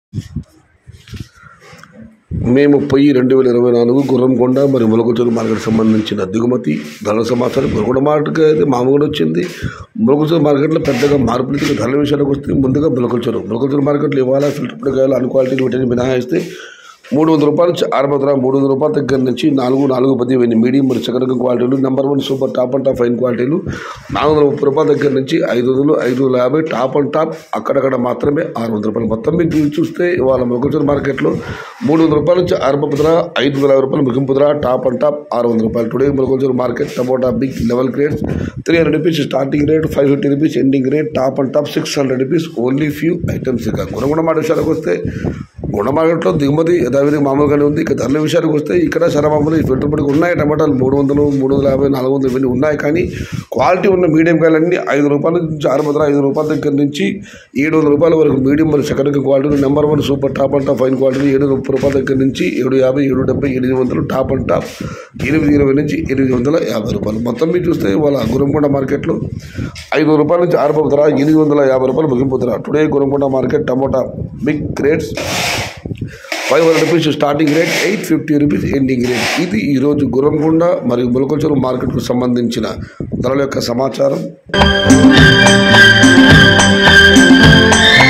మే ముప్పై రెండు వేల ఇరవై నాలుగు గుర్రంకొండ మరియు ములకచూరు మార్కెట్ సంబంధించిన దిగుమతి ధరల సమాచారం గుర్రకొండ మార్కెట్ అయితే మామూలుగా వచ్చింది ములకచూరు మార్కెట్లో పెద్దగా మార్పులు లేదు. ధరల విషయానికి వస్తే ముందుగా ములకచూరు ములకచూరు మార్కెట్లో ఇవాళ ఫిల్టర్ కాయలు అన్ని క్వాలిటీలు వీటిని మినహాయిస్తే మూడు వందల రూపాయల నుంచి ఆరు వందల మూడు వందల రూపాయల దగ్గర నుంచి నాలుగు నాలుగు పది వెయ్యి మీడియం మరియు సెకండ్ రకం క్వాలిటీలు number one super top and top fine క్వాలిటీలు నాలుగు వందల ముప్పై రూపాయల దగ్గర నుంచి ఐదు వందలు ఐదు వందల యాభై టాప్ అండ్ టాప్ అక్కడక్కడ మాత్రమే ఆరు వందల రూపాయలు మొత్తం మీకు చూసి చూస్తే ఇవాళ మొలకొచ్చిన మార్కెట్లో మూడు వందల రూపాయల నుంచి ఆరు వందల ధర ఐదు వందల యాభై రూపాయలు ముగింపు ధర టాప్ అండ్ టాప్ ఆరు వందల రూపాయలు టుడే మొలకొచ్చిన market tomato big level grades three hundred rupees starting rate five fifty rupees ending rate top and top six hundred rupees only few items ఇక గుణగుణ మాట విషయానికి వస్తే గుణ మార్కెట్లో దిగుమతి యథావిధి మామూలుగానే ఉంది ఇక ధరల విషయానికి వస్తే ఇక్కడ సరమామూలు ఈ ఫిల్టర్ పొడికి ఉన్నాయి టమాటాలు మూడు వందలు మూడు వందల యాభై నాలుగు వందలు ఇవన్నీ ఉన్నాయి కానీ క్వాలిటీ ఉన్న మీడియం కాయలన్నీ ఐదు రూపాయల నుంచి ఆరు వందల ఐదు రూపాయల దగ్గర నుంచి ఏడు వందల రూపాయల వరకు మీడియం మరియు second quality number one super top and top fine quality ఏడు ముప్పై రూపాయల దగ్గర నుంచి ఏడు యాభై ఏడు డెబ్బై ఎనిమిది వందలు టాప్ అండ్ టాప్ ఎనిమిది ఇరవై నుంచి ఎనిమిది వందల యాభై రూపాయలు మొత్తం మీరు చూస్తే వాళ్ళ గురంకొండ మార్కెట్లో ఐదు రూపాయల నుంచి ఆరు రూపాయల ధర ఎనిమిది వందల యాభై రూపాయలు ముగింపు ధర today Gurramkonda market tomato big grades five hundred rupees starting rate eight fifty rupees ending rate ఇది ఈరోజు గురంకొండ మరియు ములకొల్చూరు మార్కెట్కు సంబంధించిన ధరల యొక్క సమాచారం